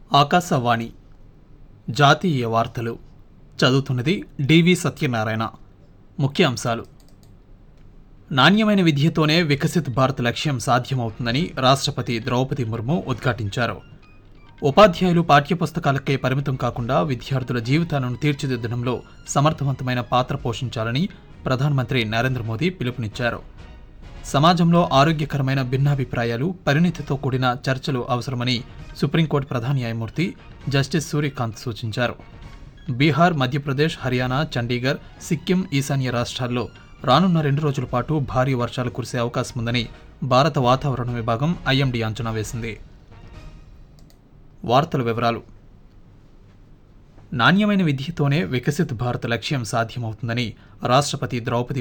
ఆకాశవాణి జాతీయ వార్తలు చదువుతున్నది డివి సత్యనారాయణ ముఖ్యాంశాలు నాణ్యమైన విద్యతోనే వికసిత్ భారత్ లక్ష్యం సాధ్యమవుతుందని రాష్ట్రపతి ద్రౌపది ముర్ము ఉద్ఘాటించారు ఉపాధ్యాయులు పాఠ్యపుస్తకాలకే పరిమితం కాకుండా విద్యార్థుల జీవితాలను తీర్చిదిద్దడంలో సమర్థవంతమైన పాత్ర పోషించాలని ప్రధానమంత్రి నరేంద్ర మోదీ పిలుపునిచ్చారు సమాజంలో ఆరోగ్యకరమైన భిన్నాభిప్రాయాలు పరిణితితో కూడిన చర్చలు అవసరమని సుప్రీంకోర్టు ప్రధాన న్యాయమూర్తి జస్టిస్ సూర్యకాంత్ సూచించారు బీహార్ మధ్యప్రదేశ్ హర్యానా చండీగఢ్ సిక్కిం ఈశాన్య రాష్ట్రాల్లో రానున్న రెండు రోజుల పాటు భారీ వర్షాలు కురిసే అవకాశం ఉందని భారత వాతావరణ విభాగం ఐఎండీ అంచనా వేసింది వార్తల వివరాలు నాణ్యమైన విద్యతోనే వికసిత్ భారత్ లక్ష్యం సాధ్యమవుతుందని రాష్ట్రపతి ద్రౌపది